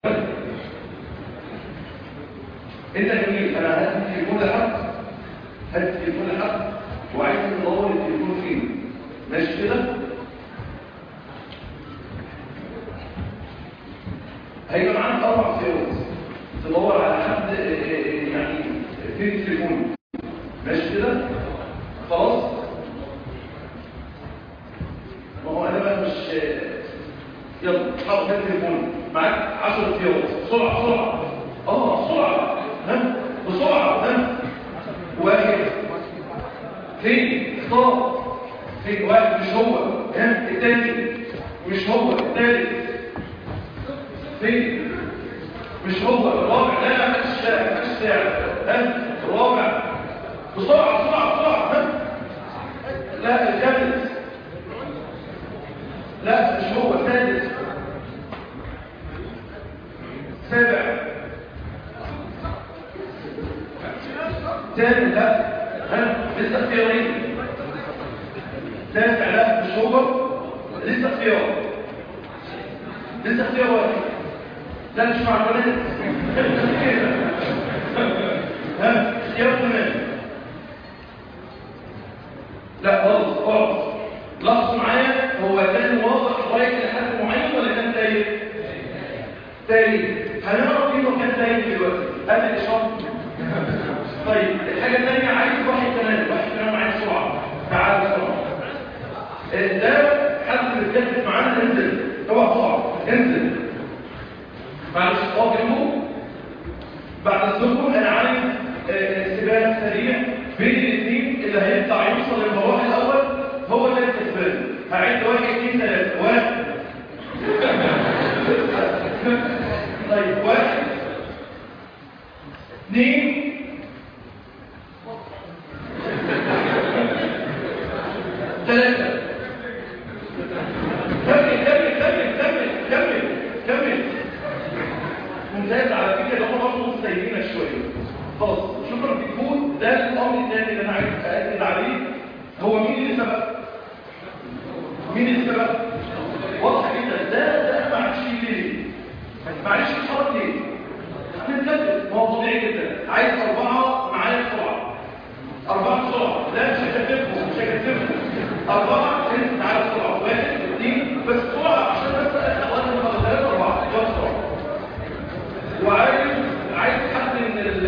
انت جميل انا هدي التليفون لحد هدي التليفون لحد وعايز تدور التليفون فين ماشي كده هيبقى معاك اربع خيارات تدور على حد آه، آه، يعني فين التليفون ماشي كده خلاص ما هو انا بقى مش يلا حاول كده التليفون معاك 10 خيارات بسرعه بسرعه اه بسرعه ها بسرعه ها واحد فين اختار فين واحد مش هو ها الثاني مش هو الثالث فين مش هو الرابع لا لا مش ساعة مش ساعة ها الرابع بسرعة بسرعة بسرعة ها لا الخامس لا مش هو السادس سابع ثامن لا ها لسه اختيارين تاسع لا مش هو لسه اختيار لسه اختيار واحد لا مش مع البنات ها اختيار كمان لا خالص خالص لاحظوا معايا هو كان واضح رايح لحد معين ولا كان تايه تايه هنعرف ايه هو كان تايه دلوقتي قبل الاشاره طيب الحاجه الثانيه عايز واحد كمان واحد كمان معايا بسرعه تعال بسرعه آه، ده حد اللي بيتكلم معانا انزل اوعى تقع انزل معلش اقف جنبه بعد الظهر انا عايز آه، سباق سريع بين الاثنين اللي هيطلع يوصل للمراحل الاول هو اللي الكسبان هعد واحد اثنين ثلاثه واحد طيب واحد اثنين ثلاثة كمل كمل كمل كمل كمل كمل ممتاز على فكرة ده برضه مستيقظين شوية خلاص شكرا بتكون ده الأمر الثاني اللي أنا عايز أأكد عليه هو مين اللي سبق؟ مين اللي سبق؟ واضح جدا ده ده ما عادش ليه؟ معلش اتحرك ليه؟ هنتكلم ما هو طبيعي جدا عايز أربعة معايا بسرعة أربعة بسرعة لا مش هكتبهم مش هكتبهم أربعة انت تعالى بسرعة واحد اثنين بس بسرعة عشان بس أخواتي المغزلات أربعة يلا بسرعة وعايز عايز حد من ال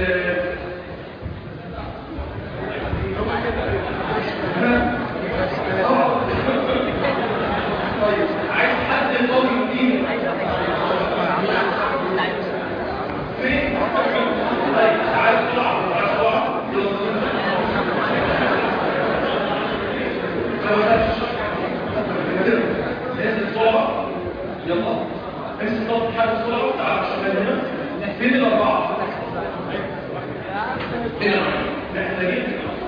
آه. طيب عايز حد قوي يديني فين؟ طيب تعالى بسرعة تعالى بسرعة يلا ما تخافش. ننزل بسرعة يلا امسك طب حاجة بسرعة وتعالى عشان هنا فين الأربعة؟ هنا محتاجين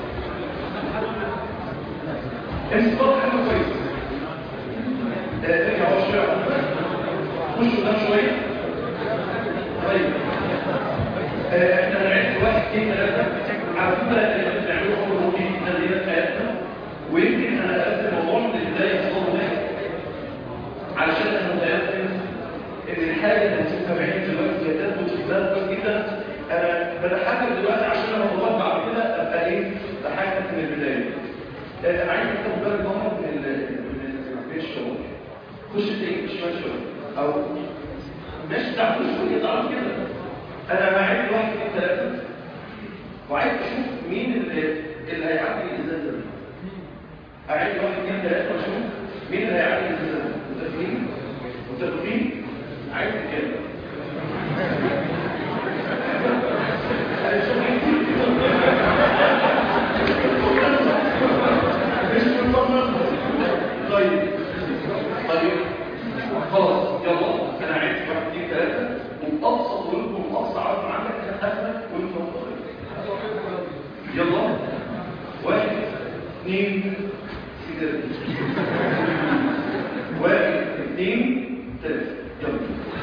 امسك طب حاجة كويسة آه، ارجع ورا شوية خش قدام شوية طيب آه، احنا هنعد واحد اثنين ثلاثة على فكرة اللي بنعمله هو روتين تدريبات حياتنا ويمكن انا اقدم الموضوع من البداية خالص علشان انا متيقن ان الحاجة اللي انتم سامعين دلوقتي هي تثبت في بالك كويس جدا انا بتحكم دلوقتي عشان انا والله بعد كده ابقى ايه بحكم من البداية آه، انا عايز تاخد بالك ظهر من ال من الشغل خش تاني شوية شوية او ماشي تعرفوا شوية تعرف كده انا معاك واحد اثنين ثلاثة وعايز اشوف مين اللي اللي هيعدي الازازة دي اعد واحد اثنين ثلاثة واشوف مين اللي هيعدي الازازة دي متفقين؟ متفقين؟ عايز كده أنا شوف مش مطمن طيب طيب خلاص يلا انا عايز واحد اثنين ثلاثة وبأبسط ولكم أبسط عرض عندك كان أسمك وانتم مختلفين يلا واحد اثنين سيجارة واحد اثنين ثلاثة يلا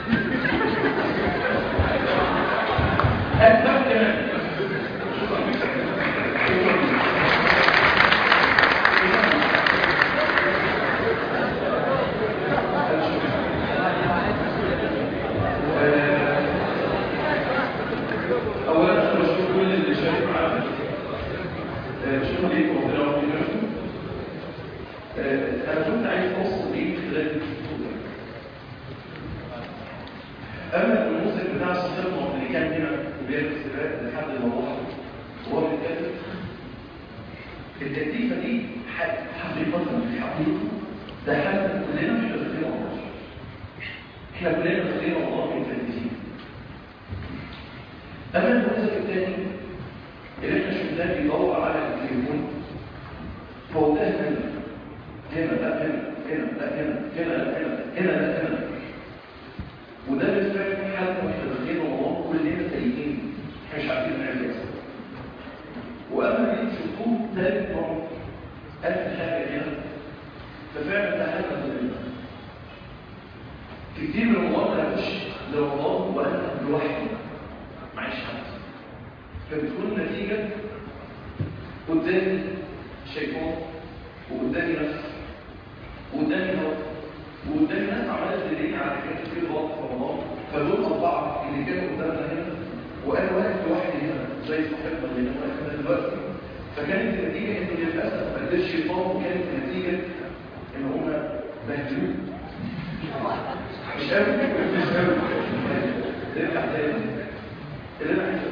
أسمك كمان آه، صاحبنا اللي كان هنا وبيعمل سباق لحد ما وصل وهو بيتكلم التكليفه دي حقيقه في حقيقه ده حاجه كلنا مش داخلين الله احنا كلنا داخلين الله متكلفين اما النموذج الثاني اللي احنا شفناه بيدور على التليفون فهو ده هنا هنا لا هنا هنا لا هنا هنا لا هنا هنا لا هنا وده بالفعل حال واحنا داخلين والله كلنا سيئين احنا مش عارفين نعمل ايه واما اللي شفتوه ثالث مره الف حاجه هنا ففعلا ده حاجه مهمه في كتير من المرات هخش لرمضان وانا لوحدي معيش حد فبتكون النتيجه قدامي شيطان وقدامي نفس وقدامي هوا وقدامي ناس عماله تدليني على حاجات كتير غلط في رمضان فدول اربعه اللي كانوا قدامنا هنا وانا واقف لوحدي هنا زي صاحبنا اللي هنا واقف هنا دلوقتي فكانت النتيجه ان للاسف ما قدرش يطور وكانت النتيجه ان هم بهدلوه مش قوي مش قوي نرجع تاني اللي انا عايز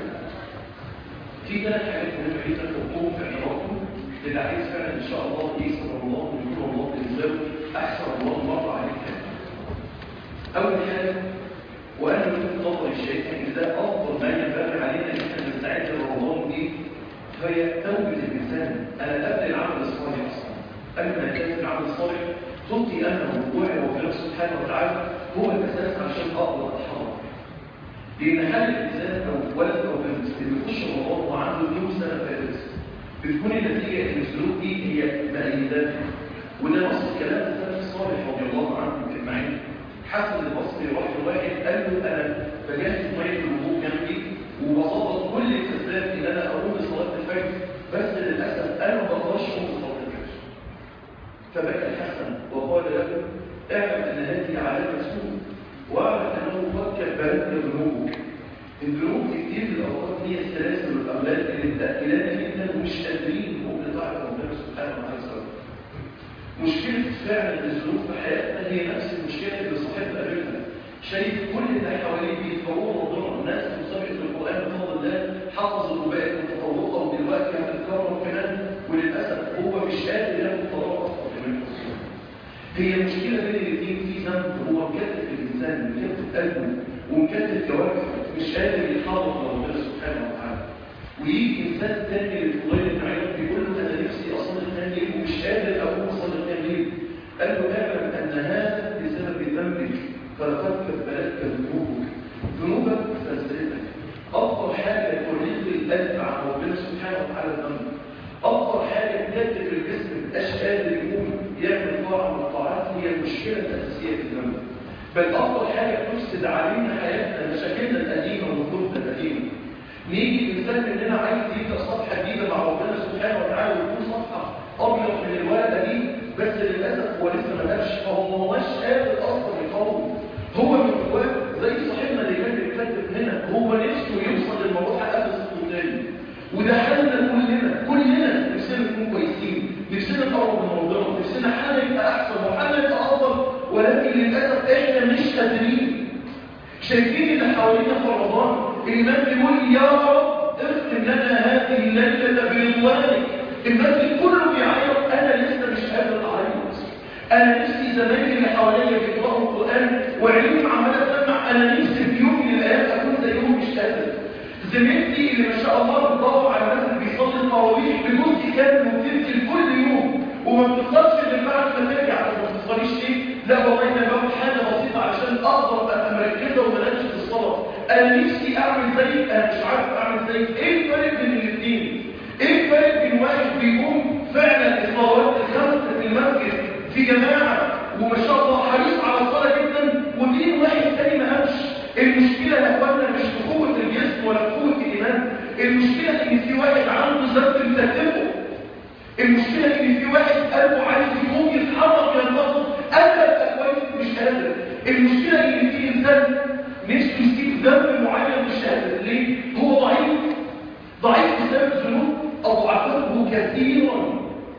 في ثلاث حاجات مهمه جدا تحطوهم في اعتباركم اللي عايز فعلا ان شاء الله يكسب الله ويكون الله بالنسبه له احسن الله مره عليك اول حاجه وانا كنت نظري الشيء ان ده افضل ما ينبغي علينا ان احنا نستعد لرمضان دي فهي توبه الانسان انا ابدا العمل الصالح اصلا قبل ما يكون العمل الصالح صدقي انا وقوعي وفي سبحانه وتعالى هو الاساس عشان اقدر اتحرك لان هل الانسان او ولد او بنت اللي بيخش رمضان وعنده 100 سنه فاتت بتكون النتيجه ان السلوك دي هي مأيدات وده نص كلام السلف الصالح رضي الله عنه اجمعين حسن البصري رحمه واحد قال له انا فجأت ميه الوضوء جنبي وبظبط كل الاسباب ان انا اقوم بصلاه الفجر بس للاسف انا ما بقدرش اقوم بصلاه الفجر فبكى الحسن وقال له اعلم ان هذه علامه سوء واعلم انه قد كبرت ذنوبك الذنوب كتير من الاوقات هي السلاسل والاولاد اللي متاكلانا جدا ومش قادرين نقوم بطاعه ربنا سبحانه وتعالى مشكله فعلا الذنوب في حياتنا هي نفس المشكله اللي صاحبنا قابلها شايف كل اللي حواليه بيتفوقوا ربنا الناس مسابقه القران بفضل الله حفظوا وبقت متفوقه ودلوقتي هتتكرر كمان وللاسف هو مش قادر ياخد قرار اصلا هي المشكله بين الاثنين في ذنب هو مكتف الانسان مكتف قلبه ومكتف جوارحه مش قادر يتحرك لربنا سبحانه وتعالى ويجي انسان تاني للفضيل بن عياض بيقول له انا نفسي اصلي الثاني ليل ومش قادر اقوم اصلي الثاني ليل قال له اعلم ان هذا بسبب ذنبك فلقد كبلتك ذنوبك ذنوبك سلسلتك افضل حاجه تريد القلب عن ربنا سبحانه وتعالى الذنب افضل حاجه تكتف الجسم مبقاش قادر يقوم يعمل طاعه من الطاعات هي المشكله الاساسيه في الذنب بل افضل حاجه تفسد علينا حياتنا مشاكلنا القديمه وظروفنا القديمه نيجي الانسان مننا عايز يبدا صفحه جديده مع ربنا سبحانه وتعالى ويكون صفحه ابيض من الورقه دي بس للاسف هو لسه ما قالش فهو مش قادر اصلا يقاوم هو من جواه زي صاحبنا اللي كان بيتكلم هنا هو نفسه يوصل للموضوع قبل الصوت تاني وده حالنا كلنا كلنا نفسنا نكون كويسين نفسنا نقرب من ربنا نفسنا حالنا يبقى احسن وحالنا يبقى افضل ولكن للاسف احنا مش قادرين شايفين اللي حوالينا في رمضان الإمام بيقول يا رب اختم لنا هذه الليلة برضوانك المسجد كله بيعيط أنا لسه مش قادر أعيط أنا نفسي زمايلي اللي حواليا بيقرأوا القرآن وعينيهم عمالة تسمع أنا نفسي في يوم من الأيام أكون زيهم مش قادر زميلتي اللي ما شاء الله بتدور على الناس اللي بيصلي التراويح بجزء كامل وبتنزل كل يوم وما بتخلصش غير بعد ما ترجع ما بتصليش ليه؟ لا والله انا بعمل حاجه بسيطه علشان اقدر ابقى مركزه وما انامش في الصلاه انا نفسي اعمل زيك انا مش عارف اعمل زيك ايه الفرق بين الاثنين؟ ايه الفرق بين واحد بيقوم فعلا الصلوات الخمس في المسجد في جماعه وما شاء الله حريص على الصلاه جدا وبين واحد تاني ما قامش المشكله يا اخوانا مش في قوه الجسم ولا في قوه الايمان المشكله ان في واحد عنده ذنب مكتفه المشكلة ان في واحد قلبه عايز يقوم يتحرك ينبسط انا ابقى كويس مش قادر المشكلة ان في انسان نفسه يسيب ذنب معين مش قادر ليه؟ هو ضعيف ضعيف بسبب ذنوب اضعفته كثيرا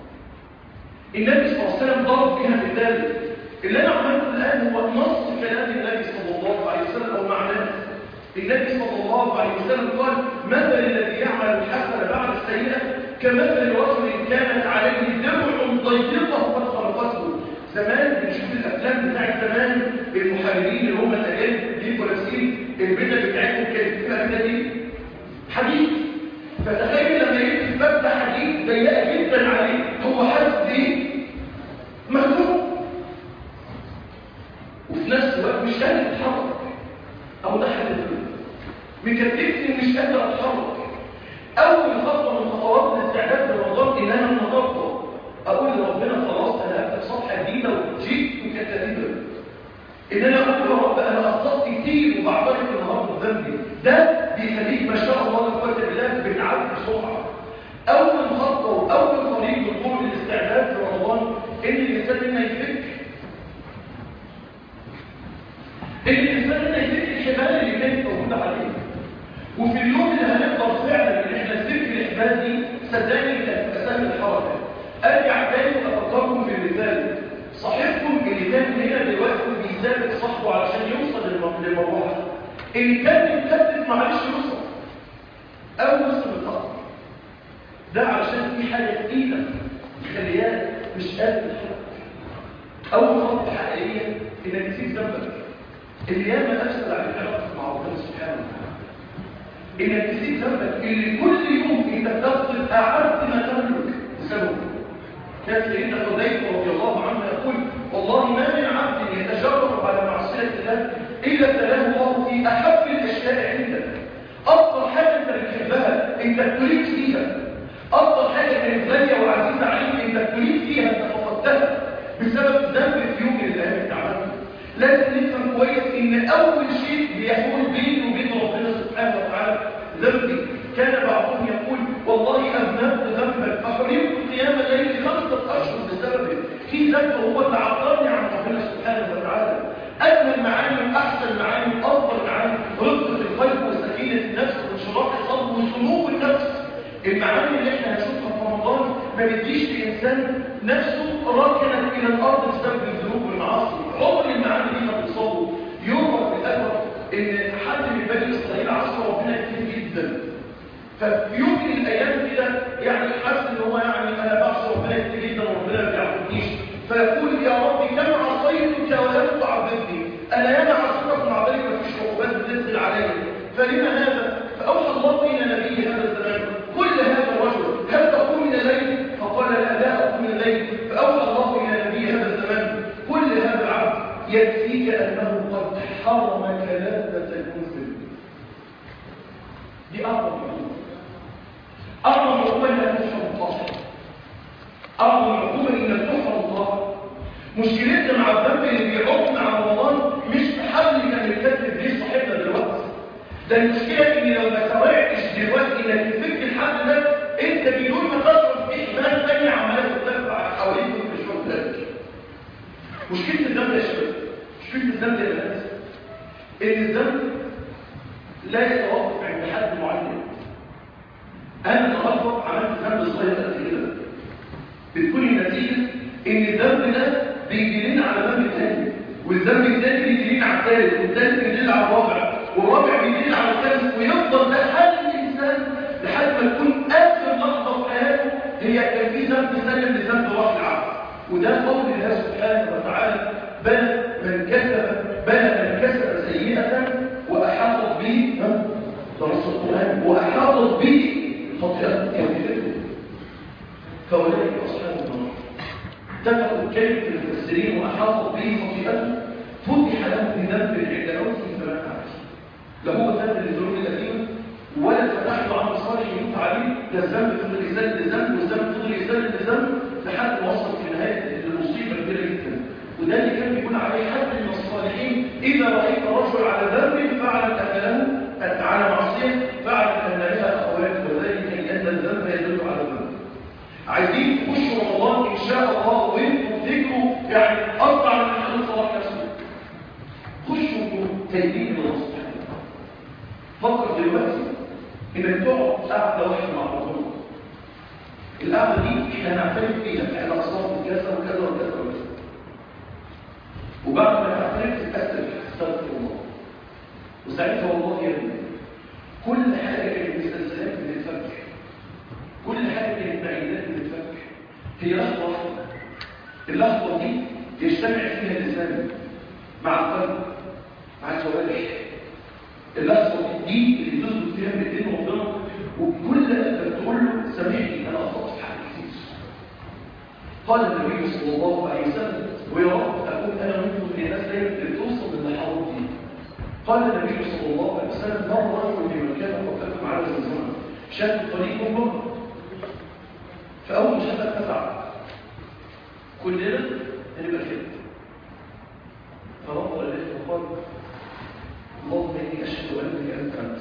النبي صلى الله عليه وسلم ضرب بها مثال اللي انا عملته الان هو نص كلام النبي صلى الله عليه وسلم او معناه النبي صلى الله عليه وسلم قال مثل الذي يعمل الحسنة بعد السيئة كمثل رجل كانت عليه درع ضيقة قد خلقته زمان بنشوف الافلام بتاعت زمان المحاربين اللي هم الاجانب بيبقوا لابسين البدل بتاعتهم كانت بتبقى كده دي حديد فتخيل لما يلبس بدله حديد ضيقه جدا عليه هو حاسس بايه؟ مهزوم وفي نفس الوقت مش قادر يتحرك او ده حل مكتبني مش قادر اتحرك اول خطوه من خطوات الاستعداد لرمضان ان انا النهارده اقول لربنا خلاص انا هبدا صفحه جديده وجيت مكتبه ان انا اقول يا رب انا اخطات كتير وبعترف النهارده بذنبي ده بيخليك ما شاء الله لا قوه الا بالله بتعدي بسرعه اول خطوه واول طريق لطول الاستعداد لرمضان ان الانسان هنا يفك ان الانسان هنا يفك الحبال اللي كانت موجوده عليه وفي اليوم اللي هنقدر فعلا ان احنا نفك الحبال دي صدقني هتبقى سهل الحركه ارجع تاني وافكركم بالمثال صاحبكم اللي كان هنا دلوقتي بيسابق صاحبه علشان يوصل للمروحه اللي كان متكتف معلش يوصل او وصل متاخر ده علشان في حاجه تقيله مخلياه مش قادر يتحرك اول خطوه حقيقيه انك تسيب ذنبك اللي ياما افسد على علاقتك مع ربنا سبحانه وتعالى انك تسيب ذنبك اللي كل يوم انت بتفقد اعز ما تملك بسببه كان سيدنا حذيفه رضي الله عنه يقول والله ما من عبد يتجرب على معصيه الله الا ابتلاه الله في احب الاشياء عندك افضل حاجه انت بتحبها انت تريد فيها افضل حاجه كانت غاليه وعزيزه عليك انت تريد فيها انت فقدتها بسبب ذنب في يوم من الايام انت عملته لازم نفهم كويس ان اول شيء بيحول بيني وبين ربنا سبحانه وتعالى ذنبي كان بعضهم يقول والله اذنبت ذنبا فحرمت قيام الليل خمسه اشهر بسببه في ذنب هو اللي عطاني عن ربنا سبحانه وتعالى اجمل معاني واحسن معاني وافضل معاني رقه القلب وسكينه النفس وانشراح الصدر وسمو النفس المعاني اللي احنا هنشوفها في رمضان ما بتجيش لانسان نفسه راكنا الى الارض بسبب الذنوب والمعاصي عمر المعاني دي ما بتصابه يوم في الاخر ان حد من بني اسرائيل عصى ربنا كتير جدا ففي يوم من الايام كده يعني حاسس ان هو يعني انا بعصي ربنا كتير جدا وربنا ما بيعبدنيش فيقول يا رب كم عصيتك ولم تعبدني انا ياما عصيتك مع ذلك مفيش عقوبات بتنزل عليا فلما هذا فاوحى الله الى نبي هذا الزمان كل هذا الرجل هل تقوم من الليل فقال لا لا اقوم من الليل فاوحى الله الى نبي هذا الزمان كل هذا العبد يكفيك انه قد حرمك لذه المنزل دي اعظم عقوبه اعظم عقوبه انك تحرم الله اعظم عقوبه انك تحرم الله مشكلتنا مع الذنب اللي بيعوقنا عن رمضان مش حل كان بيكتب ليه صاحبنا دلوقتي ده المشكله ان لو ما سمعتش دلوقتي انك تفك الحل ده انت بدون ما تشعر في احمال ثانيه عماله تتبع حواليك وانت مش واخد بالك مشكله الذنب يا شباب مشكله الذنب يا بنات ان الذنب لا يتوقف عند حد معين انا النهارده عملت ذنب صغير قد كده بتكون النتيجه ان الذنب ده بيجي لنا على ذنب تاني والذنب الثاني بيجي لنا على الثالث والثالث بيجي لنا على الرابع والرابع بيجي لنا على الخامس ويفضل ده حال الانسان لحد ما تكون اخر لحظه في حياته هي كان في ذنب سلم لذنب راح العبد وده قول الله سبحانه وتعالى بل من كسب بل من كسب سيئه واحاطت به درس القران واحاطت به خطيئته كبيرته فاولئك اصحاب النار اتفقوا كلمة المفسرين وأحاطوا به خطيئته فتح له بذنب عند موته فمات عليه لا هو ذنب للذنوب القديمة ولا فتح له عمل صالح يموت عليه لا الذنب فضل يزال لذنب والذنب فضل يزال لذنب لحد ما وصل في نهاية المصيبة كبيرة جدا وده اللي كان بيقول عليه حد من الصالحين إذا رأيت رجل على ذنب فعل أن له على معصية فعل أن لها أخوات وذلك لأن الذنب يدل على الذنب عايزين تخشوا رمضان ان شاء الله وانتم تفتكروا يعني اقطع من حدود صلاه نفسه خشوا تايبين من الله سبحانه فكر دلوقتي انك تقعد قعده واحده مع ربنا القعده دي احنا هنعترف فيها احنا اصناف كذا وكذا وكذا وكذا وبعد ما نعترف تستغفر استغفر الله وساعتها والله يا ابني كل حاجة كانت مسلسلات بتتفك كل حاجة كانت بعيدات بتتفك هي لحظة واحدة اللحظة دي يجتمع فيها اللسان مع القلب مع الجوارح اللحظة دي اللي تثبت فيها بإيدين ربنا وبكل قلبك تقول له سامحني أنا أخطأت في حاجة كتير قال النبي صلى الله عليه وسلم ويا رب أكون أنا منكم من الناس دايما اللي توصل للحظات دي قال النبي صلى الله عليه وسلم مر رجل في مكان وقفتكم على زمزمة شاف الطريق مر فأول ما شافها فزع كلنا هنبقى كده فرفض اليه وقال اللهم اني اشهد انك انت انت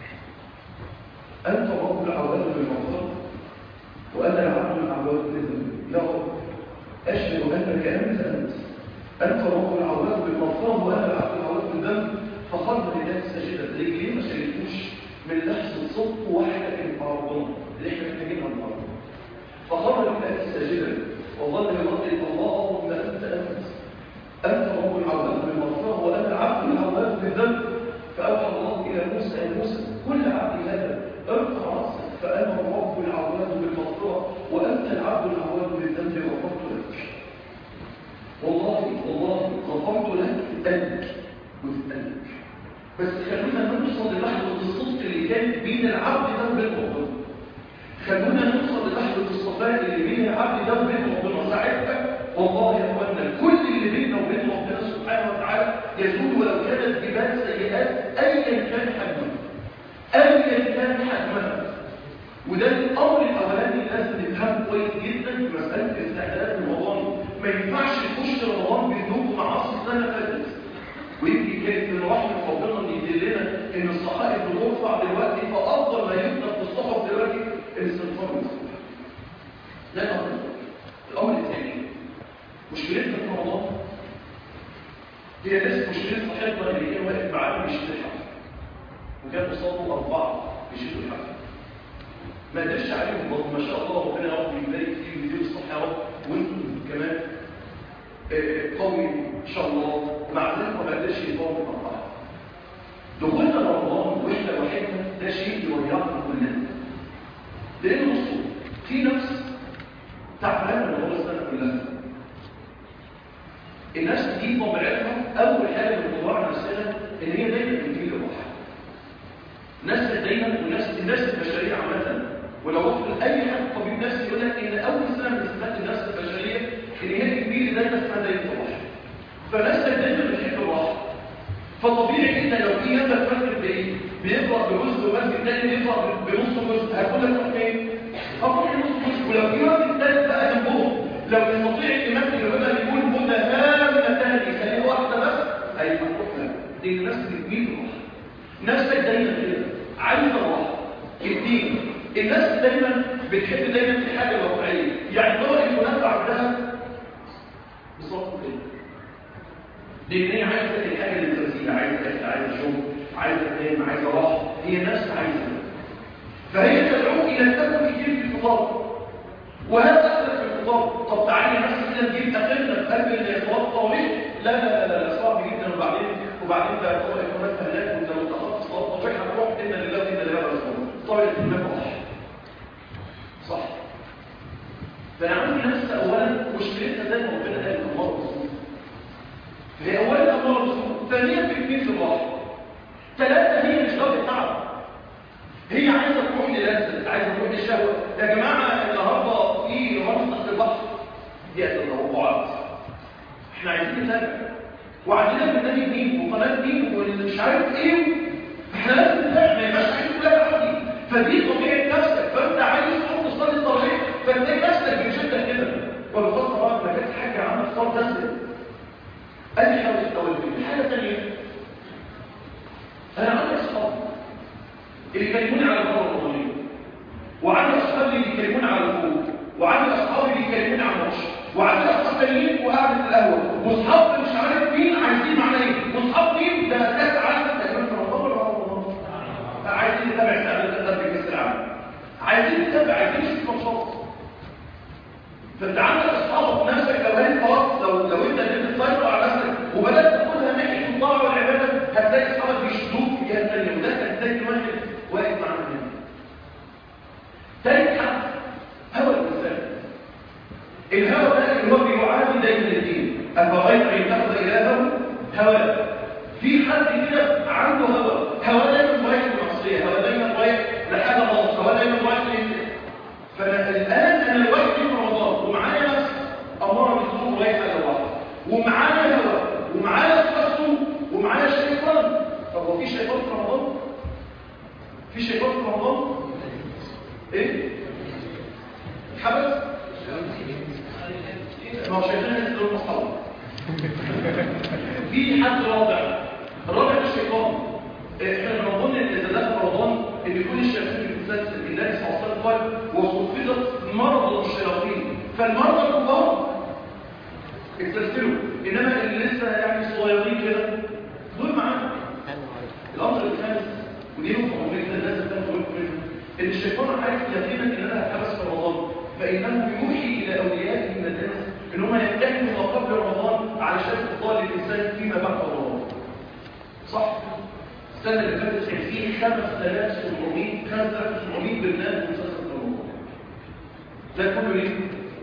انت رب العواد بالمغفره وانا العبد العواد بالذنب يا رب اشهد انك انت انت انت رب العواد بالمغفره وانا العبد العواد بالذنب فخرج لله ساجدا رجليه ما شالتوش من لحظه صدق واحده كانت مع ربنا اللي احنا محتاجينها النهارده فخرج لله ساجدا وظل يردد اللهم انت انت أنت رب العواد بالمغفرة وأنا عبد العواد بالذنب فأوحى الله إلى موسى يا موسى كل عبد هذا ارفع رأسك فأنا رب العواد بالمغفرة وأنت العبد العواد بالذنب غفرت لك والله والله غفرت لك أنك وتتأنك بس خلونا نوصل للحظة الصدق اللي كان بين العبد ده وبين ربنا خلونا نوصل للحظة الصفاء اللي بين العبد ده وبين ربنا ساعتها والله يا اخوانا كل اللي بيننا وبين ربنا سبحانه وتعالى يزول ولو كانت جبال سيئات ايا كان حجمها ايا كان حجمها وده الامر الاولاني اللي لازم نفهمه كويس جدا في مساله استعدادات رمضان ما ينفعش تخش رمضان بذنوب معاصي السنه فاتت ويمكن كانت من رحمه ربنا ان يدلنا ان الصحائف بترفع دلوقتي فافضل ما يكتب في الصحف دلوقتي الاستغفار والسبح ده الامر الامر الثاني مشكلتنا في رمضان هي ناس مشكلة صاحبنا اللي كان واقف معانا بيشيل الحفل وكان قصاده أربعة بيشيلوا الحفل ما قدرش عليهم برضه ما شاء الله ربنا يا رب يبارك فيه ويديله الصحة يا رب وانتم كمان قوي إن شاء الله ومع ذلك ما قدرش يقاوم الأربعة دخولنا رمضان واحنا وحدنا ده شيء يضيعنا كلنا لأنه بصوا في نفس تعبانة من طول السنة كلها الناس دي طبيعتها اول حاجه من طباع نفسها ان هي دايما بتجيب الراحه الناس دايما والناس الناس البشريه عامه ولو رحت لاي حد طبيب نفسي يقول لك ان اول سنه من سنوات النفس البشريه ان هي تجيب دايما اسمها دايما الراحه فالناس دايما بتحب الراحه فطبيعي جدا لو في هدف فاكر بايه بيقرا بجزء ومسجد تاني بيقرا بنص جزء هيقول لك روح فين؟ هروح نص جزء ولو في واحد تالت بقى جنبهم لو يستطيع الامام الهدى يقول متهامتان خليه واحده بس هيبقى روح دي الناس بتميل الراحه نفسك دايما كده عايزه الراحه اثنين الناس دايما بتحب دايما في حاجه واقعيه يعني دور الفلان عندها بالظبط كده لان هي عايزه الحاجه اللي تنزيل عايزه اكل عايزه شغل عايزه تنام عايزه راحه هي نفس عايزه فهي تدعوك الى التكن كتير في الخطاب وهذا اخر في الخطاب طب تعالي نفس كده نجيب اخرنا في قلب الاخوات طويل لا لا لا لا صعب جدا وبعدين وبعدين ده هو اخوات هناك وانت لو تخصص صلاه طبيعي هتروح ان لله وانا اليه راجعون طبيعي الامام راح صح فيعني نفس اولا مشكلتنا زي ما ربنا قال امر بالصوم هي اولا امر بالصوم ثانيا في كبير الراحه ثلاثه هي مش غلط تعب هي عايزه تروح للذة عايزه تروح للشهوه يا جماعه النهارده في رمضان تحت البحر دي التوقعات احنا عايزين نتابع وعندنا برنامج مين وقناه مين ومش عارف ايه احنا لازم نتابع ما يبقاش عايز كلها لوحدي فدي طبيعه نفسك فانت عايز تروح تصلي الطريق فتلاقي نفسك بتشدك كده وبالخاصه بقى لما كانت حاجه عامه صار تسلم ادي حاجه التوجه الحاجه الثانيه انا عندي اصحاب اللي يكلموني على الدوره الرمضانيه وعندي اصحاب اللي بيكلموني على الخروج وعندي اصحاب اللي بيكلموني على الماتش وعندي اصحاب تانيين وقاعده القهوه واصحاب مش عارف مين عايزين معانا ايه واصحاب مين ده كاس عالم تقريبا في رمضان ولا رمضان عايزين نتابع استعدادات قبل كاس العالم عايزين نتابع عايزين نشوف ماتشات فانت عندك اصحابك نفسك لو انت خلاص لو لو انت قدرت تسيطر على نفسك وبدات تاخدها ناحيه الطاعه والعباده هتلاقي اصحابك بيشدوك في شيطان في رمضان ايه حبس ما هو شيطان الناس دول مصطلح في حد رابع الرابع ده الشيطان احنا بنظن ان اذا دخل رمضان ان كل الشياطين بتتسلسل النبي صلى الله عليه وسلم قال وخفضت مرض الشياطين فالمرضى الكبار اتسلسلوا انما اللي لسه يعني صغيرين كده دول معانا الامر الخامس ودي نقطه مهمه جدا لازم تاخدوا بالكم منها ان الشيطان عارف يقينا ان انا هتحبس في رمضان فانه يوحي الى اوليائه من الناس ان هم يمتحنوا ما قبل رمضان علشان تفضل الانسان فيما بعد رمضان صح السنه اللي فاتت كان في 5700 5700 برنامج مسلسل في رمضان ده كله ليه؟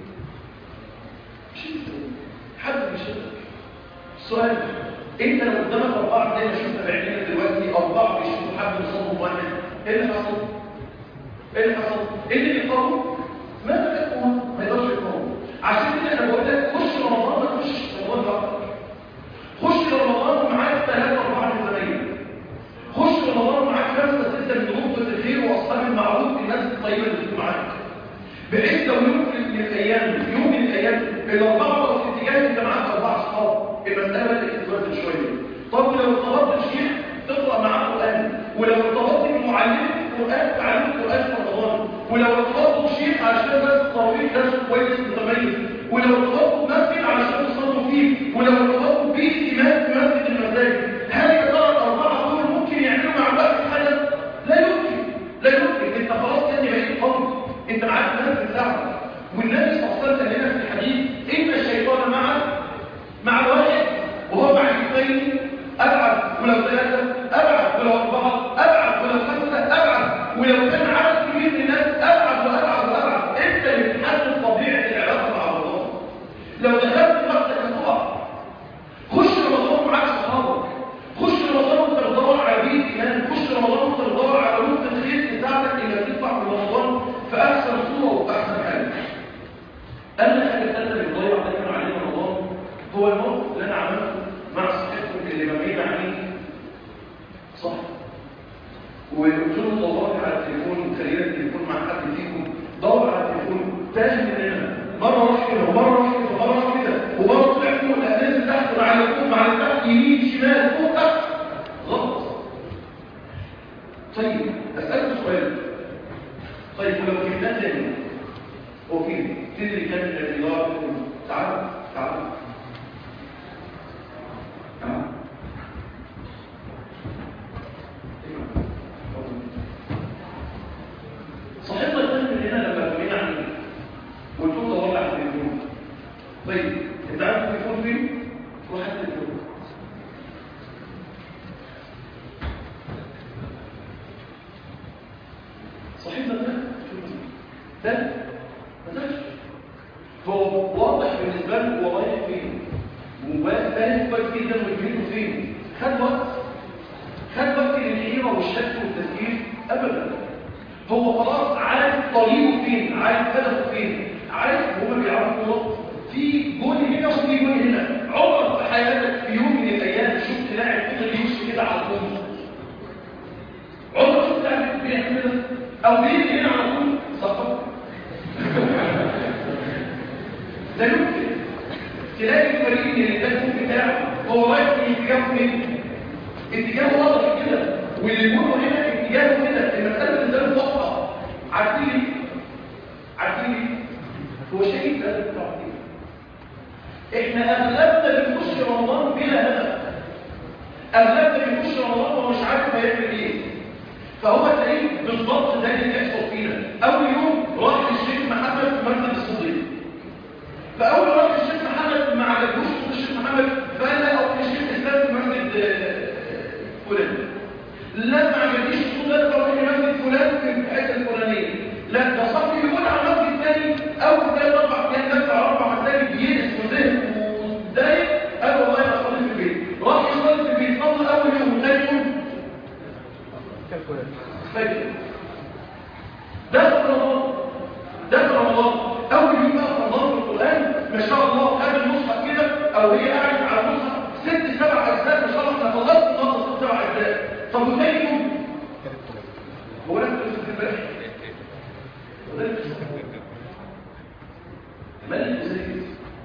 مش انت حد مش انت السؤال انت لو قدامك اربعه زي ما شفنا بعينينا دلوقتي اربعه بيشوفوا حد مصاب واحد ايه اللي حصل؟ ايه اللي حصل؟ ايه اللي بيقاوم؟ ما تقوم ما يقدرش يقاوم عشان كده انا بقول لك خش رمضان ما تخش رمضان لوحدك خش رمضان ومعاك ثلاثه اربعه من زمايلك خش رمضان ومعاك خمسه سته من نقطه الخير واصحاب المعروف الناس الطيبه اللي بتكون معاك بحيث لو يوم من الايام يوم من الايام الاربعه في اتجاه انت معاك اربعه اصحاب المساله بدات تتوازن شويه طب لو ارتبطت بشيخ تقرا معاه قران ولو ارتبطت بمعلم قران تعلم قران في رمضان ولو ارتبطت بشيخ علشان درس التراويح درس كويس متميز ولو ارتبطت بمسجد علشان تصلوا فيه ولو ارتبطت باهتمام في مسجد المساجد هل يا ترى الاربعه دول ممكن يعملوا مع بعض حاجه؟ لا يمكن لا يمكن انت خلاص يعني بقيت قوي انت معاك ناس بتساعدك والنبي صلى الله عليه وسلم قال لنا في الحديث ان الشيطان معك مع الواحد وهو مع الاثنين ابعد ولو ثلاثه ابعد ولو اربعه ابعد ولو خمسه ابعد ولو كان عدد كبير من الناس ابعد وابعد وابعد انت اللي بتحدد طبيعه العلاقه مع الله لو دخلت نفسك هتقع خش رمضان معاك صحابك خش رمضان وانت بتدور على بيت ايمان خش رمضان وانت بتدور على نقطه خير تساعدك انك تطلع من رمضان في احسن صوره واحسن حال اما حاجه ثالثه اللي بتضيع دايما علينا رمضان هو الموقف اللي انا عملته مع صاحبكم اللي بعيد عني صح وقلت له دور على التليفون خلينا التليفون مع حد فيكم دور على التليفون تاه مننا مره راح كده ومره راح كده ومره راح كده ومره طلع فوق لا نزل تحت مع الفوق مع اللي تحت يمين شمال فوق تحت غلط طيب اسالك سؤال طيب ولو جبناه تاني هو فين تدري كام الرياض تعال تعال تعال صاحبنا الثاني من هنا لما كنا عنه قلت له دور على التليفون طيب انت عارف التليفون فين؟ روح على التليفون صاحبنا ده ده ما داش هو واضح بالنسبه له هو رايح فين وفاهم كويس جدا وجهته فين خد وقت خد وقت للحيره والشك والتفكير ابدا هو خلاص عارف طريقه فين عارف هدفه فين عارف هما بيلعبوا كوره في جول هنا وفي جول هنا عمرك في حياتك في يوم من الايام شفت لاعب فضل يمشي كده على طول عمرك شفت لاعب بيعمل كده او بيجي هنا على طول صفر لا يمكن تلاقي الفريق اللي التكتيك بتاعه هو رايح في اتجاه فين اتجاه واضح كده واللي يقولوا هنا اتجاهه كده المساله بالنسبه له واضحه عارفين عارفين هو شايف ده التعطيل احنا اغلبنا بنخش رمضان بلا هدف اغلبنا بنخش رمضان ومش عارف هيعمل ايه فهو تلاقيه بالضبط ده اللي بيحصل فينا اول يوم راح للشيخ محمد في مسجد الصديق فاول راح للشيخ محمد ما عجبوش الشيخ محمد فقال لا اروح للشيخ اسلام في مسجد فلان لا ما عجبنيش الصوت ده فاروح لمسجد فلان في الحته الفلانيه لا ده صاحبي يقول على مسجد ثاني اول ثلاث اربع ايام نفس على اربع مساجد بيئس وزهق واتضايق قال والله انا اصلي في البيت راح يصلي في البيت صلى اول يوم وثاني يوم فجر ده في رمضان ده في رمضان اول يوم بقى في رمضان في القران ما شاء الله خد المصحف كده او هي قاعده على المصحف ست سبع اجزاء ما شاء الله احنا خلصنا النهارده ست سبع اجزاء طب وثاني يوم امبارح وذلك ملك زيد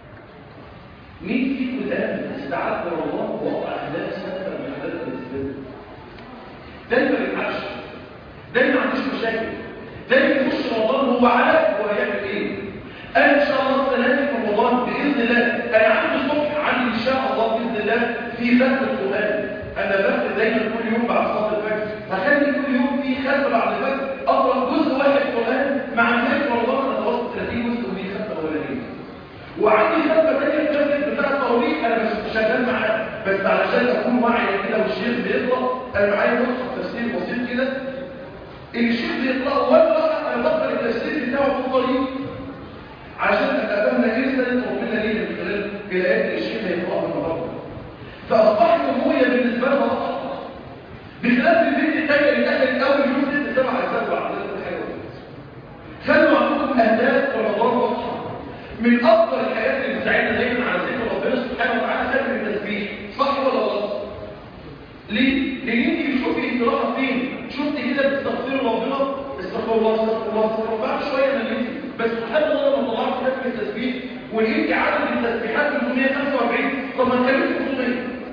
مين فيكم الان استعد الله ووضع اهداف سنه من اهداف الاسلام ده ما بيتعبش ده ما عندوش مشاكل ده يخش رمضان هو عارف هو هيعمل ايه انا ان شاء الله السنه دي في رمضان باذن الله انا عندي الصبح عندي ان شاء الله باذن الله في ختم القران انا بختم دايما كل يوم بعد صلاه الفجر هخلي كل يوم في ختم بعد الفجر اقرا جزء واحد قران مع نهايه رمضان انا خلصت 30 جزء ودي ختمه اولانيه وعندي ختمه ثانيه الجزء بتاع التواريخ انا مش شغال معاه بس علشان اكون واعي كده والشيخ بيقرا انا معايا مصحف تفسير بسيط كده الشيخ بيقراه واقرا انا بقرا التفسير بتاعه في الطريق عشان ابقى فاهم ايه رساله ربنا ليه من خلال الايات اللي الشيخ هيقراها النهارده فاصبحت امويه بالنسبه لها واضحه بخلاف البنت الثانيه اللي دخلت اول يوم ست سبع اجزاء وعملت الحلوه خلوا عندكم اهداف رمضان واضحه من افضل الحاجات اللي بتساعدنا دايما على ذكر ربنا سبحانه وتعالى خلوا التسبيح صح ولا غلط؟ ليه؟ لان انت بتشوفي انت رايحه فين شفت كده بتستغفري ربنا استغفر الله استغفر الله استغفر الله بعد شويه مليتي بس سبحان الله لما طلعت ختم التسبيح ولقيت عدد التسبيحات 345 طب ما كانت 500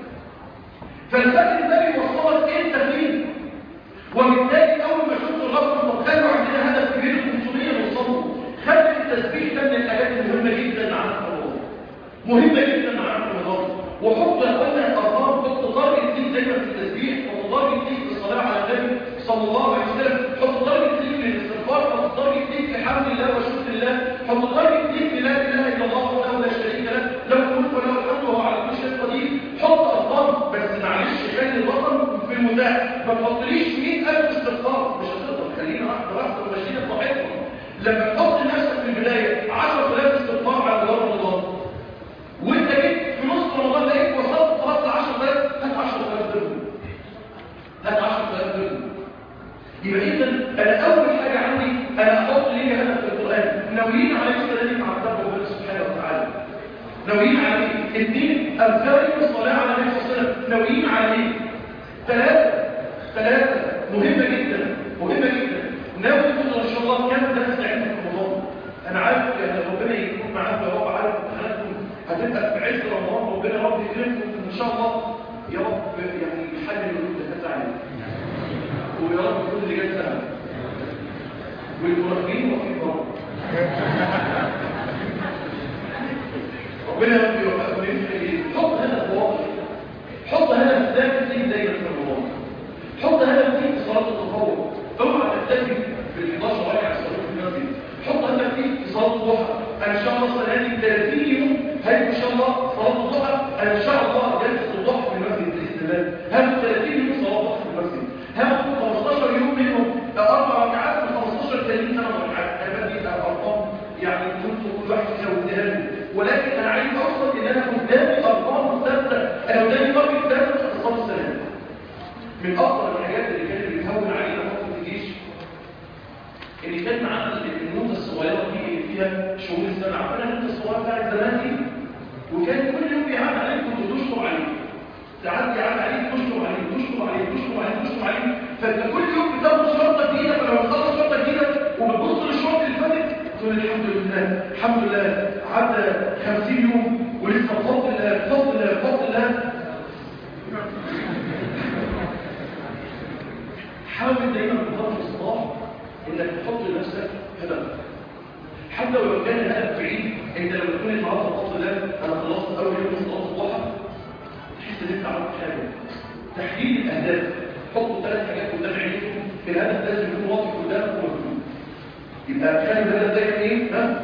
فالفكر ده بيوصلك انت فين وبالتالي اول ما شفت الرقم طب خلوا عندنا هدف كبير 500 نوصله ختم التسبيح ده من الحاجات المهمه جدا عن رمضان مهمه جدا عن رمضان وحط يا اخوانا ارقام حط تارجت ليك دايما في التسبيح حط تارجت ليك في الصلاه على النبي صلى الله عليه وسلم حط تارجت ليك للاستغفار حط تارجت ليك لحمد الله وشكر الله حط تارجت ليك للا اله الا الله وحده لا شريك له له الملك وله الحمد وهو على كل شيء قدير حط ارقام بس معلش خلي الرقم في المتاح ما تحطليش 100000 استغفار مش هتقدر خلينا واحده واحده وماشيين براحتنا لما تحط لنفسك في البدايه 10000 استغفار على مدار رمضان وانت جيت في نص رمضان لقيت وصلت خلاص 10000 هات 10000 درهم هات 10000 درهم يبقى اذا انا اول حاجه عندي انا احط لي هدف في القران ناويين على السلام مع كتاب ربنا سبحانه وتعالى ناويين على ايه اثنين امثال الصلاه على النبي صلى الله عليه وسلم ناويين على ايه ثلاثه ثلاثه مهمه جدا مهمه جدا ناوي تقول ان شاء الله كم درس علم في رمضان انا عارف ان ربنا يكون معاك يا رب عارف امتحاناتكم هتبقى في عز رمضان ربنا يا رب يكرمكم ان شاء الله يا رب يعني يحل القلوب ده عليك ويا رب كل اللي جت سهل والمراقبين واقفين بره ربنا يا رب يوفقكم ويمشي حط هدف واضح حط هدف ثابت ليك دايما في رمضان حط هدف ليك في صلاه التطوع اوعى تكتفي بال 11 ركعه صلاه في المسجد حط هدف ليك في صلاه الضحى انا ان شاء الله السنه دي 30 يوم هيبقى ان شاء الله صلاه الضحى انا ان شاء الله جلسه الضحى في المسجد باذن الله هاخد 30 يوم صلاه الضحى في المسجد هاخد 15 يوم منهم اربع ركعات و 15 30 ثمان ركعات انا بدي ارقام يعني كنت كل واحد فيها واديها ولكن انا عايز اوصل ان انا قدامي ارقام ثابته انا قدامي تارجت ثابت في صلاه السلام من افضل الحاجات اللي كانت بتهون علينا فتره الجيش اللي كان معانا النوتة الصغيرة دي اللي فيها شهور السنة عارفين النوتة الصغيرة بتاعت زمان دي وكان كل يوم بيعاد عليك كنت تشكر عليه ساعات بيعاد عليك تشكر عليه تشكر عليه تشكر عليه تشكر عليه فانت كل يوم بتاخد شرطة جديدة فلما تخلص شرطة جديدة وبتبص للشرطة اللي فاتت تقول الحمد لله الحمد لله عدى 50 يوم ولسه بفضل الله بفضل الله بفضل الله حاول دايما بقدر الصلاح انك تحط لنفسك هدف حتى ولو كان الهدف بعيد انت لما تكون النهارده بفضل الله انا خلصت اول يوم من صلاه الضحى تحس ان انت عملت حاجه تحديد الاهداف حطوا ثلاث حاجات قدام عينيكم الهدف لازم يكون واضح قدامك ومكتوب يبقى كان الهدف دايما ايه ها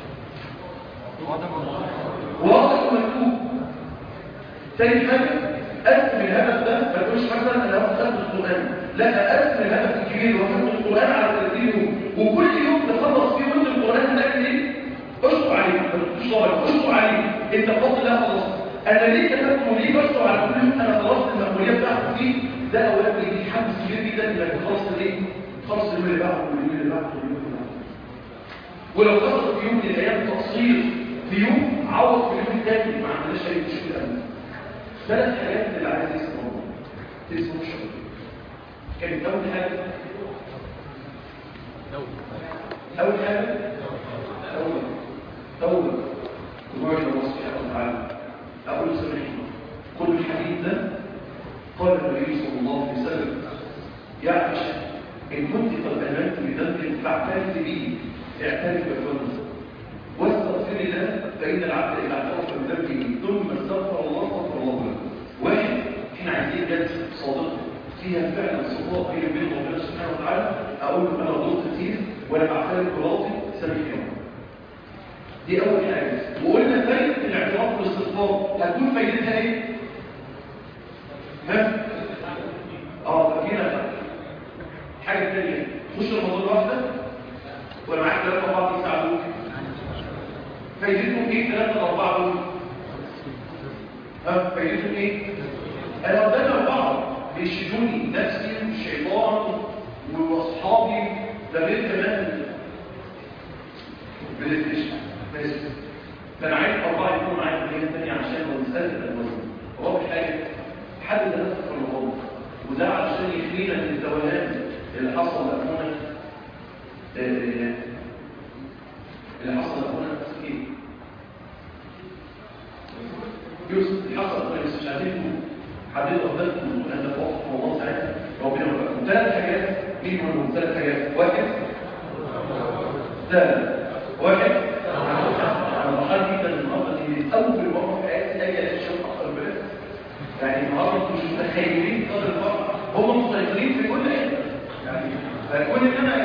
واضح ومكتوب ثاني حاجه قسم الهدف ده ما تقولش مثلا انا هاخد خمس القران لا اقسم الهدف الكبير وهاخد القران على 30 يوم وكل يوم تخلص فيه وانت القران هتعمل ايه اشطب عليه مش طالب اشطب عليه انت بفضل الله خلصت انا ليه كتبت وليه بشطب على كل يوم انا خلصت المسؤوليه بتاعتي فيه ده اولا بيديك حمس كبير جدا انك تخلص الايه تخلص اليوم اللي بعده واليوم اللي بعده واليوم اللي بعده ولو حصل في يوم من الايام تقصير في يوم عوض في اليوم الثاني ما عندناش اي مشكله ابدا ثلاث حاجات اللي عايز يسمعوها اسمه شغل كانت اول حاجه أول حاجة توبة توبة رجوع إلى الله سبحانه وتعالى أقول سامحني كل الحديث ده قال النبي صلى الله عليه وسلم يا عائشة إن كنت قد آمنت بذنب فاعترف به اعترف بذنب واستغفر الله فإن العبد إذا اعترف بذنبه ثم استغفر الله استغفر الله له واحد احنا عايزين جلسة صادقة فيها فعلا صداق بيني وبين ربنا سبحانه وتعالى أقول له أنا غلطت كتير وأنا بعترف بغلطي سامحني دي أول حاجة وقلنا فايدة الاعتراف بالاستغفار هتكون فايدتها إيه؟ ها؟ اه فاكرين حاجة تانية خش رمضان واحدة ولا معاك ثلاثة أربعة يساعدوك فايدتهم إيه ثلاثة أربعة دول؟ ها فايدتهم إيه؟ أنا قدام أربعة بيشدوني نفسي والشيطان وأصحابي ده غير كمان بلايستيشن بس فأنا عايز أربعة يكونوا معايا في الجهة الثانية عشان لو مسألة الأمازون رابع حاجة حدد هدفك في رمضان وده عشان يخلينا من التوهان اللي حصل لأخونا اللي حصل لأخونا ايه؟ يوسف اللي حصل لأخونا يوسف مش عارفين حددوا أهدافكم وأهداف وقت رمضان ساعتها ربنا يوفقكم ثلاث حاجات مين منهم ثلاث حاجات واحد ثالث واحد أنا فرحان جدا النهارده دي أول مرة في حياتي أجي ألاقي شيء أكتر بلد يعني النهارده انتوا مش متخيلين قدر الفرق هم مسيطرين في كل حته يعني فكون ان انا